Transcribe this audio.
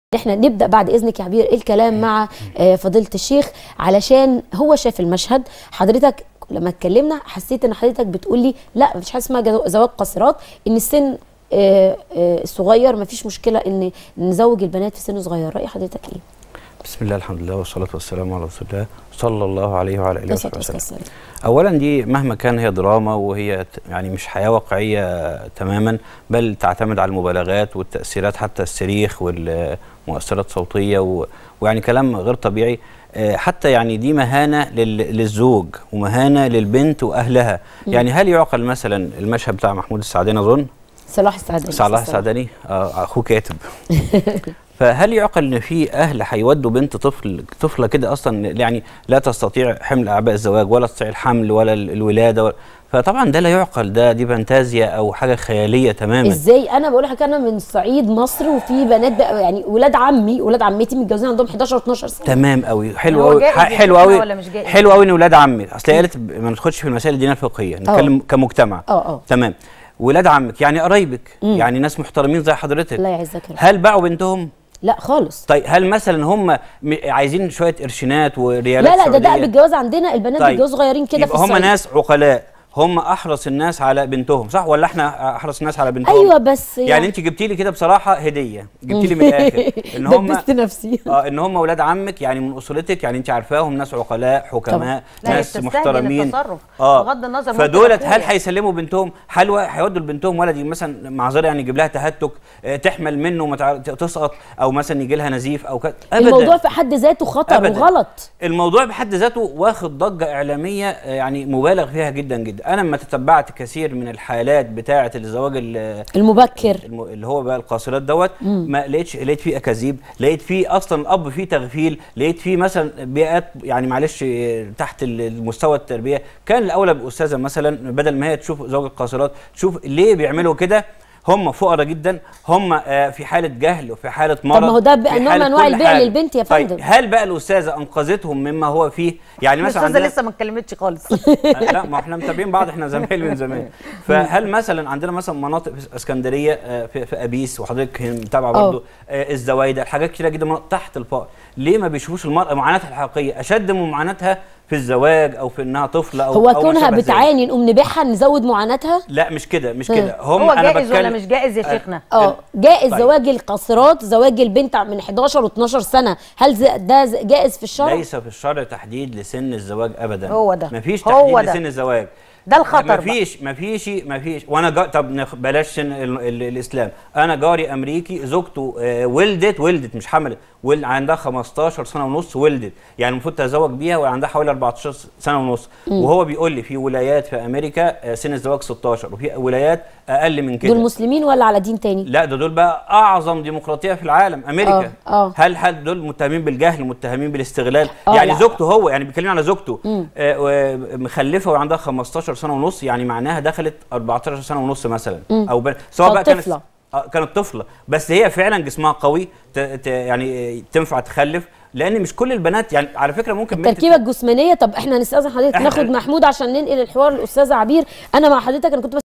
احنا نبدا بعد اذنك يا عبير الكلام مع آه، فضيله الشيخ علشان هو شاف المشهد حضرتك لما اتكلمنا حسيت ان حضرتك بتقول لي لا مفيش حاجه اسمها جزو- زواج قاصرات ان السن آه، آه، صغير مفيش مشكله ان نزوج البنات في سن صغير راي حضرتك ايه؟ بسم الله الحمد لله والصلاة والسلام على رسول الله صلى الله عليه وعلى آله يا وصحبه صلاة وسلم والسلام. أولا دي مهما كان هي دراما وهي ت- يعني مش حياة واقعية تماما بل تعتمد على المبالغات والتأثيرات حتى الصريخ والمؤثرات صوتية و- ويعني كلام غير طبيعي آه، حتى يعني دي مهانة لل- للزوج ومهانة للبنت وأهلها يعني هل يعقل مثلا المشهد بتاع محمود السعداني أظن صلاح السعداني صلاح السعداني آه، اخوه كاتب فهل يعقل ان في اهل هيودوا بنت طفل طفله كده اصلا يعني لا تستطيع حمل اعباء الزواج ولا تستطيع الحمل ولا ال- الولاده ولا فطبعا ده لا يعقل ده دي فانتازيا او حاجه خياليه تماما ازاي انا بقول لحضرتك انا من صعيد مصر وفي بنات بقى يعني ولاد عمي ولاد عمتي متجوزين عندهم 11 و12 سنه تمام قوي حلو هو قوي جائز حلو يا قوي شيخنا ولا مش جائز؟ حلو قوي ان ولاد عمي اصل هي قالت ب- ما ندخلش في المسائل الدينيه الفقهيه نتكلم كمجتمع اه اه تمام ولاد عمك يعني قرايبك يعني ناس محترمين زي حضرتك الله يعزك يا رب هل باعوا بنتهم لا خالص طيب هل مثلا هم م- عايزين شويه قرشينات وريالات لا لا ده ده سعودية؟ بالجواز عندنا البنات طيب. بيتجوزوا صغيرين كده في يبقى هم الصعيد ناس عقلاء هم احرص الناس على بنتهم صح ولا احنا احرص الناس على بنتهم ايوه بس يعني انت جبتي لي كده بصراحه هديه جبتي لي من الاخر ان هم دبست نفسي اه ان هم اولاد عمك يعني من اسرتك يعني انت عارفاهم ناس عقلاء حكماء لا، هي ناس بتستهجن محترمين التصرف. اه بغض النظر ممكن فدولت هل أخويا. هيسلموا بنتهم هل و- هيودوا لبنتهم ولد مثلا معذره يعني يجيب لها تهتك آه، تحمل منه وما تع- تسقط او مثلا يجي لها نزيف او كده ابدا الموضوع في حد ذاته خطر أبداً. وغلط الموضوع بحد ذاته واخد ضجه اعلاميه آه، يعني مبالغ فيها جدا جدا انا لما تتبعت كثير من الحالات بتاعه الزواج ال- المبكر الم- اللي هو بقى القاصرات دوت ما لقيتش لقيت فيه اكاذيب لقيت فيه اصلا الاب فيه تغفيل لقيت فيه مثلا بيئات يعني معلش آه، تحت ال- المستوى التربيه كان الاولى باستاذه مثلا بدل ما هي تشوف زوج القاصرات تشوف ليه بيعملوا كده هم فقراء جدا هم آه، في حاله جهل وفي حاله مرض ما هو ده بقى في نوع من حالة أنواع كل البيع حاجة. للبنت يا طيب فندم. هل بقى الاستاذه انقذتهم مما هو فيه يعني مثلا الاستاذه عندنا لسه ما اتكلمتش خالص آه، لا ما احنا متابعين بعض احنا زمايل من زمان فهل مثلا عندنا مثلا مناطق في اسكندريه آه، في, في ابيس وحضرتك متابعه برضه آه، الزوايده الحاجات كتيره جدا مناطق تحت الفقر ليه ما بيشوفوش المراه معاناتها الحقيقيه اشد من معاناتها في الزواج او في انها طفله او هو أو ما كونها شابه ذلك. بتعاني نقوم نبيعها نزود معاناتها لا مش كده مش كده هم هو انا جائز ولا بتكلم مش جائز يا شيخنا اه جائز طيب. زواج القاصرات زواج البنت من 11 و12 سنه هل ز- ده ز- جائز في الشرع ليس في الشرع تحديد لسن الزواج ابدا هو ده. مفيش هو تحديد ده. لسن الزواج ده الخطر بقى. مفيش مفيش مفيش وانا جا... طب نخ... بلاش سن ال... ال... الاسلام انا جاري امريكي زوجته آه ولدت ولدت مش حملت ول... عندها 15 سنه ونص ولدت يعني المفروض تتزوج بيها وعندها حوالي 14 سنه ونص وهو بيقول لي في ولايات في امريكا آه سن الزواج 16 وفي ولايات اقل من كده دول مسلمين ولا على دين تاني لا ده دول بقى اعظم ديمقراطيه في العالم امريكا آه، آه. هل هل دول متهمين بالجهل متهمين بالاستغلال آه، يعني لا. زوجته هو يعني بيتكلموا على زوجته آه و- مخلفه وعندها 15 سنه ونص يعني معناها دخلت 14 سنه ونص مثلا او ب... سواء بقى كانت فطفلة. آه كانت طفله بس هي فعلا جسمها قوي ت... ت... يعني آه، تنفع تخلف لان مش كل البنات يعني على فكره ممكن بنت التركيبه الجسمانيه طب احنا هنستاذن حضرتك إحنا- ناخد محمود عشان ننقل الحوار للاستاذه عبير انا مع حضرتك انا كنت بس